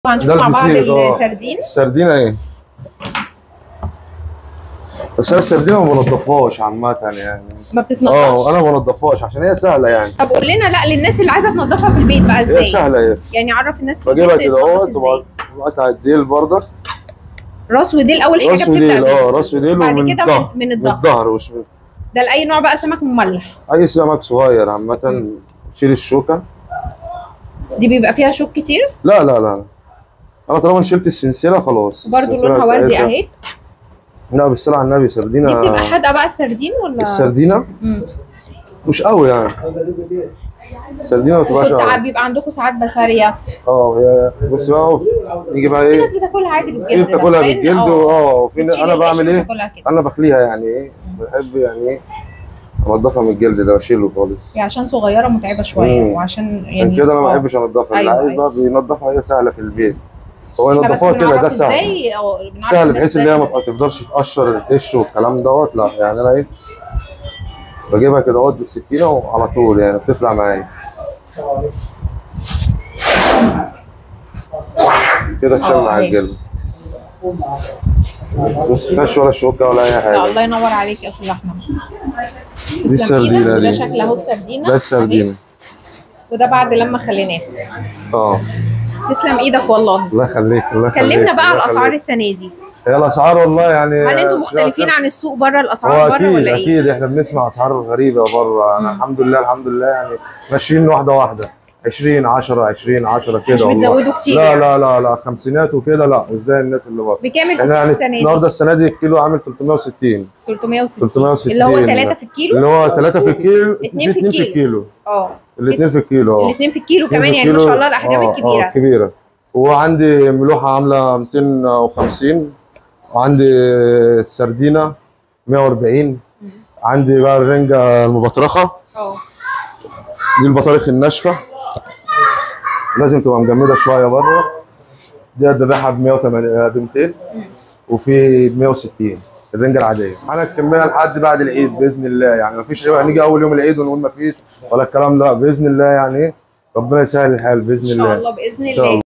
وهنشوف ده مع بعض الفسيخ اه السردين السردينه ايه بس انا السردينه ما بنضفهاش عامه يعني ما بتتنضفش اه انا ما بنضفهاش عشان هي سهله يعني طب قول لنا لا للناس اللي عايزه تنضفها في البيت بقى هي ازاي سهله ايه يعني عرف الناس في بجيبها البيت كده تتنضف اهوت ازاي وبعد- وقطع الديل برضه راس وديل اول حاجه راس بتبدا وديل بيها. اه راس وديل بعد ومن كده الظهر من- من من الظهر. الظهر وش ده لاي نوع بقى سمك مملح اي سمك صغير عامه شيل الشوكه دي بيبقى فيها شوك كتير لا لا لا انا طالما شلت السلسله خلاص برضو السلسلة لونها وردي بتاعتها- اهي لا بالصلاه على النبي دي سردينه بتبقى حادقه بقى السردين ولا السردينه مم. مش قوي يعني السردينه ما بتبقاش كنت قوي بيبقى عندكم ساعات بساريه اه هي بص بقى اهو نيجي بقى في ايه ناس بتاكلها عادي بالجلد في ده، بتاكلها لأن- بالجلد اه اه وفي بتشيل انا بعمل القشر ايه وتاكلها كده انا بخليها يعني ايه بحب يعني ايه انضفها من الجلد ده واشيله خالص هي عشان صغيره متعبه شويه مم. وعشان يعني عشان كده انا ما اه. بحبش انضفها اللي أيوة، عايز أيوة. بقى بينضفها هي سهله في البيت هو احنا بس ينضفوها كده بنعرف ده سهل ازاي اه بنعرف سهل الناس بحيث ان هي ازاي ما تفضلش تقشر القش والكلام دوت لا يعني انا ايه بجيبها كده اهوت بالسكينه وعلى طول يعني بتفرق معايا كده اشتغل اه، مع اهي. الجلد بس ما فيهاش ولا شوكه ولا اي لا حاجه الله ينور عليك يا استاذ احمد دي السردينة ده دي. شكل اهو السردينه ده السردينه اهي. وده بعد لما خليناه اه تسلم ايدك والله الله يخليك الله يخليك كلمنا بقى على الله الاسعار يخليك. السنه دي هي الاسعار والله يعني هل انتم مختلفين عن السوق بره هو الاسعار بره اكيد ولا ايه؟ اكيد احنا بنسمع اسعار غريبه بره انا الحمد لله الحمد لله يعني ماشيين واحده واحده 20 10 20 10 كده مش والله. بتزودوا كتير لا يعني. لا لا لا خمسينات وكده لا مش زي الناس اللي بره بكام احنا الفسيخ يعني السنه دي؟ النهارده السنه دي الكيلو عامل 360 360 360 اللي هو 3 في الكيلو اللي هو 3 في الكيلو اتنين في 2 في الكيلو. الكيلو اه الاثنين في الكيلو اه الاثنين في الكيلو اتنين كمان في يعني ما الكيلو. شاء الله الاحجام آه، آه، الكبيره كبيره وعندي ملوحه عامله 250 وعندي السردينه 140 عندي بقى الرنجه المبطرخه اه دي البطارخ الناشفه لازم تبقى مجمده شويه بره دي الذبيحه ب 180 ب 200 وفي ب 160 الرنجه العاديه انا الكميه لحد بعد العيد باذن الله يعني مفيش هنيجي اول يوم العيد ونقول مفيش ولا الكلام ده باذن الله يعني ايه ربنا يسهل الحال باذن ان الله شاء الله باذن إن شاء الله